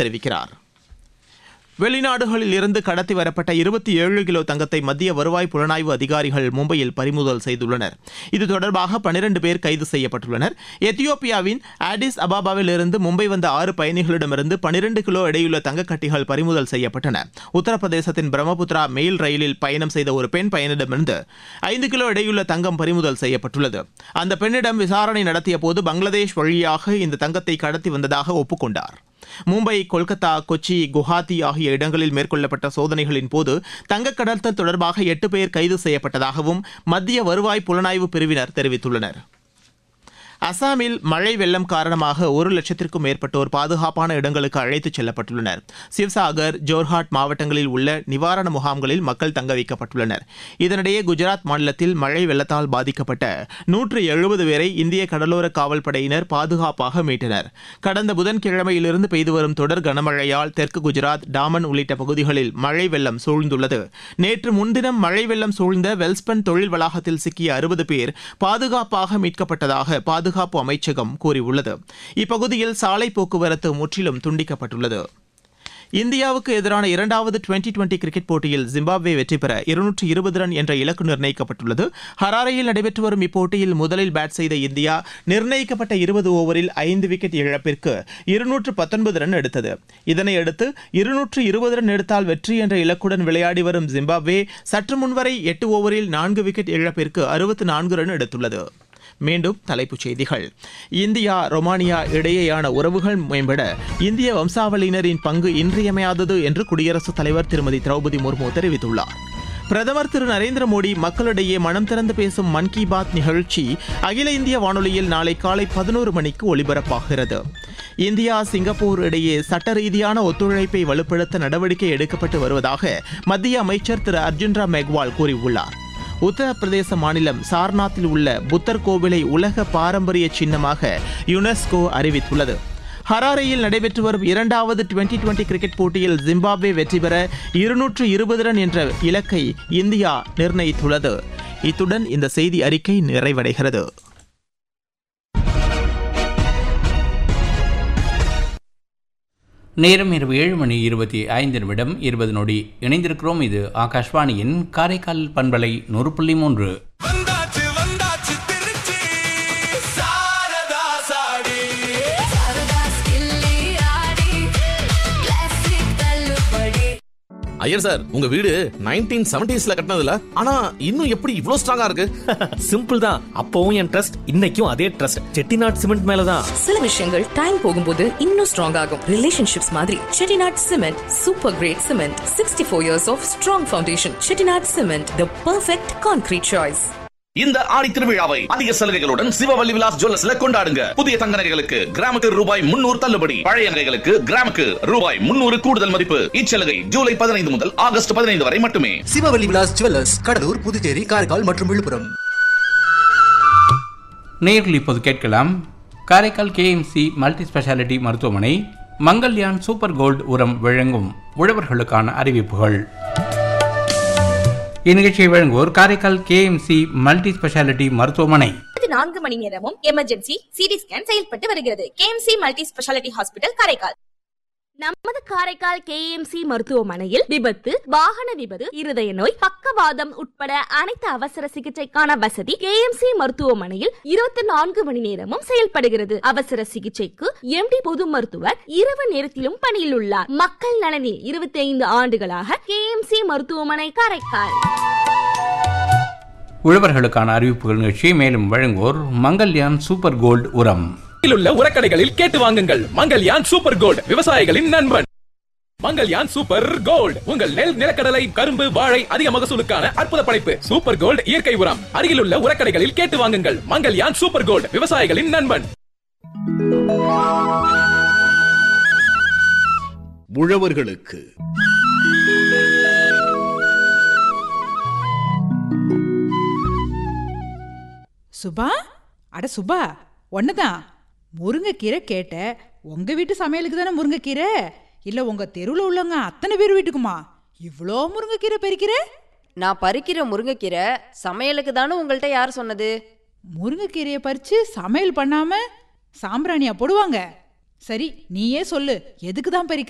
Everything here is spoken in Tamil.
தெரிவிக்கிறார் வெளிநாடுகளில் இருந்து கடத்தி வரப்பட்ட இருபத்தி ஏழு கிலோ தங்கத்தை மத்திய வருவாய் புலனாய்வு அதிகாரிகள் மும்பையில் பறிமுதல் செய்துள்ளனர் இது தொடர்பாக பனிரண்டு பேர் கைது செய்யப்பட்டுள்ளனர் எத்தியோப்பியாவின் ஆடிஸ் அபாபாவில் இருந்து மும்பை வந்த ஆறு பயணிகளிடமிருந்து பனிரெண்டு கிலோ எடையுள்ள தங்கக்கட்டிகள் பறிமுதல் செய்யப்பட்டன உத்தரப்பிரதேசத்தின் பிரம்மபுத்திரா மெயில் ரயிலில் பயணம் செய்த ஒரு பெண் பயணிடமிருந்து ஐந்து கிலோ எடையுள்ள தங்கம் பறிமுதல் செய்யப்பட்டுள்ளது அந்த பெண்ணிடம் விசாரணை நடத்திய போது பங்களாதேஷ் வழியாக இந்த தங்கத்தை கடத்தி வந்ததாக ஒப்புக்கொண்டார் மும்பை கொல்கத்தா கொச்சி குவஹாத்தி ஆகிய இடங்களில் மேற்கொள்ளப்பட்ட சோதனைகளின் போது தங்க கடத்தல் தொடர்பாக எட்டு பேர் கைது செய்யப்பட்டதாகவும் மத்திய வருவாய் புலனாய்வு பிரிவினர் தெரிவித்துள்ளனர் அசாமில் மழை வெள்ளம் காரணமாக ஒரு லட்சத்திற்கும் மேற்பட்டோர் பாதுகாப்பான இடங்களுக்கு அழைத்துச் செல்லப்பட்டுள்ளனர் சிவ்சாகர் ஜோர்ஹாட் மாவட்டங்களில் உள்ள நிவாரண முகாம்களில் மக்கள் தங்க வைக்கப்பட்டுள்ளனர் இதனிடையே குஜராத் மாநிலத்தில் மழை வெள்ளத்தால் பாதிக்கப்பட்ட நூற்று எழுபது பேரை இந்திய கடலோர காவல் படையினர் பாதுகாப்பாக மீட்டனர் கடந்த புதன்கிழமையிலிருந்து பெய்து வரும் தொடர் கனமழையால் தெற்கு குஜராத் டாமன் உள்ளிட்ட பகுதிகளில் மழை வெள்ளம் சூழ்ந்துள்ளது நேற்று முன்தினம் மழை வெள்ளம் சூழ்ந்த வெல்ஸ்பன் தொழில் வளாகத்தில் சிக்கிய அறுபது பேர் பாதுகாப்பாக மீட்கப்பட்டதாக பாதுகாப்பு அமைச்சகம் கூறியுள்ளது இப்பகுதியில் சாலை போக்குவரத்து முற்றிலும் துண்டிக்கப்பட்டுள்ளது இந்தியாவுக்கு எதிரான இரண்டாவது டுவெண்டி டுவெண்டி கிரிக்கெட் போட்டியில் ஜிம்பாப்வே வெற்றி பெற இருநூற்று இருபது ரன் என்ற இலக்கு நிர்ணயிக்கப்பட்டுள்ளது ஹராரையில் நடைபெற்று வரும் இப்போட்டியில் முதலில் பேட் செய்த இந்தியா நிர்ணயிக்கப்பட்ட இருபது ஓவரில் ஐந்து விக்கெட் இழப்பிற்கு இருநூற்று பத்தொன்பது ரன் எடுத்தது இதனையடுத்து இருநூற்று இருபது ரன் எடுத்தால் வெற்றி என்ற இலக்குடன் விளையாடி வரும் ஜிம்பாப்வே சற்று முன்வரை எட்டு ஓவரில் நான்கு விக்கெட் இழப்பிற்கு அறுபத்து நான்கு ரன் எடுத்துள்ளது மீண்டும் தலைப்புச் செய்திகள் இந்தியா ரொமானியா இடையேயான உறவுகள் மேம்பட இந்திய வம்சாவளியினரின் பங்கு இன்றியமையாதது என்று குடியரசுத் தலைவர் திருமதி திரௌபதி முர்மு தெரிவித்துள்ளார் பிரதமர் திரு நரேந்திர மோடி மக்களிடையே மனம் திறந்து பேசும் மன் கி பாத் நிகழ்ச்சி அகில இந்திய வானொலியில் நாளை காலை பதினோரு மணிக்கு ஒலிபரப்பாகிறது இந்தியா சிங்கப்பூர் இடையே சட்ட ரீதியான ஒத்துழைப்பை வலுப்படுத்த நடவடிக்கை எடுக்கப்பட்டு வருவதாக மத்திய அமைச்சர் திரு அர்ஜுன் ராம் மெக்வால் கூறியுள்ளார் உத்தரப்பிரதேச மாநிலம் சார்நாத்தில் உள்ள புத்தர் கோவிலை உலக பாரம்பரிய சின்னமாக யுனெஸ்கோ அறிவித்துள்ளது ஹராரேயில் நடைபெற்று வரும் இரண்டாவது டுவெண்டி டுவெண்டி கிரிக்கெட் போட்டியில் ஜிம்பாப்வே வெற்றி பெற இருநூற்று இருபது ரன் என்ற இலக்கை இந்தியா நிர்ணயித்துள்ளது இத்துடன் இந்த செய்தி அறிக்கை நிறைவடைகிறது நேரம் இரவு ஏழு மணி இருபத்தி ஐந்து நிமிடம் இருபது நொடி இணைந்திருக்கிறோம் இது ஆகாஷ்வாணியின் காரைக்கால் பண்பலை நூறு புள்ளி மூன்று வந்தாச்சு வந்தாச்சு திருச்சி சாரதா சாடி ஐயர் சார் உங்க வீடு நைன்டீன் செவன்டிஸ்ல கட்டினதுல ஆனா இன்னும் எப்படி இவ்ளோ ஸ்ட்ராங்கா இருக்கு சிம்பிள் தான் அப்பவும் என் ட்ரஸ்ட் இன்னைக்கும் அதே ட்ரஸ்ட் செட்டிநாட் சிமெண்ட் மேலதான் சில விஷயங்கள் டைம் போகும்போது இன்னும் ஸ்ட்ராங் ஆகும் ரிலேஷன்ஷிப்ஸ் மாதிரி Chettinad cement super great cement sixty four years of strong foundation Chettinad cement the perfect concrete choice இந்த ஆடி திருவிழாவை அதிக சலுகைகளுடன் சிவவல்லி விலாஸ் ஜுவல்லர்ஸ்ல கொண்டாடுங்க புதிய தங்க நகைகளுக்கு கிராமுக்கு ரூபாய் முன்னூறு தள்ளுபடி பழைய நகைகளுக்கு கிராமுக்கு ரூபாய் முன்னூறு கூடுதல் மதிப்பு இச்சலுகை ஜூலை பதினைந்து முதல் ஆகஸ்ட் பதினைந்து வரை மட்டுமே சிவவல்லி விலாஸ் ஜுவல்லர்ஸ் கடலூர் புதுச்சேரி காரைக்கால் மற்றும் விழுப்புரம் நேரில் இப்போது கேட்கலாம் காரைக்கால் கேஎம்சி மல்டி ஸ்பெஷாலிட்டி மருத்துவமனை மங்கல்யான் சூப்பர் கோல்டு உரம் வழங்கும் உழவர்களுக்கான அறிவிப்புகள் இந்நிகழ்ச்சியை வழங்குவோர் காரைக்கால் கேஎம்சி மல்டி ஸ்பெஷாலிட்டி மருத்துவமனை இருபத்தி நான்கு மணி நேரமும் எமர்ஜென்சி சிடி ஸ்கேன் செயல்பட்டு வருகிறது KMC multi speciality hospital Karaikal நமது காரைக்கால் கேஎம்சி மருத்துவமனையில் விபத்து வாகன விபத்து இருதய நோய் பக்கவாதம் உட்பட அனைத்து அவசர சிகிச்சைக்கான வசதி கேஎம்சி மருத்துவமனையில் இருபத்தி நான்கு மணி நேரமும் செயல்படுகிறது அவசர சிகிச்சைக்கு எம்டி பொது மருத்துவர் இரவு நேரத்திலும் பணியில் உள்ளார் மக்கள் நலனில் இருபத்தி ஐந்து ஆண்டுகளாக கேஎம்சி மருத்துவமனை காரைக்கால் உழவர்களுக்கான அறிவிப்புகள் நிகழ்ச்சியை மேலும் வழங்குவோர் மங்கல்யான் சூப்பர் கோல்டு உரம் உள்ள உரக்கடைகளில் கேட்டு வாங்குங்கள் மங்கல்யான் சூப்பர் கோல்ட் விவசாயிகளின் நண்பன் மங்கல்யான் சூப்பர் கோல்ட் உங்கள் நெல் நிலக்கடலை கரும்பு வாழை அதிக மகசூலுக்கான அற்புத படைப்பு சூப்பர் கோல்ட் இயற்கை உரம் அருகிலுள்ள உரக்கடைகளில் கேட்டு வாங்குங்கள் மங்கல்யான் சூப்பர் கோல்ட் விவசாயிகளின் நண்பன் உழவர்களுக்கு சுபா அட சுபா ஒன்னுதான் முருங்கைக்கீரை கேட்ட உங்க வீட்டு சமையலுக்கு தானே முருங்கைக்கீரை இல்ல உங்க தெருவில் உள்ளவங்க அத்தனை பேர் வீட்டுக்குமா இவ்வளோ முருங்கைக்கீரை பறிக்கிற நான் பறிக்கிற முருங்கைக்கீரை சமையலுக்கு தானே உங்கள்கிட்ட யார் சொன்னது முருங்கைக்கீரையை பறிச்சு சமையல் பண்ணாம சாம்பிராணியா போடுவாங்க சரி நீயே சொல்லு எதுக்கு தான் பறிக்கிற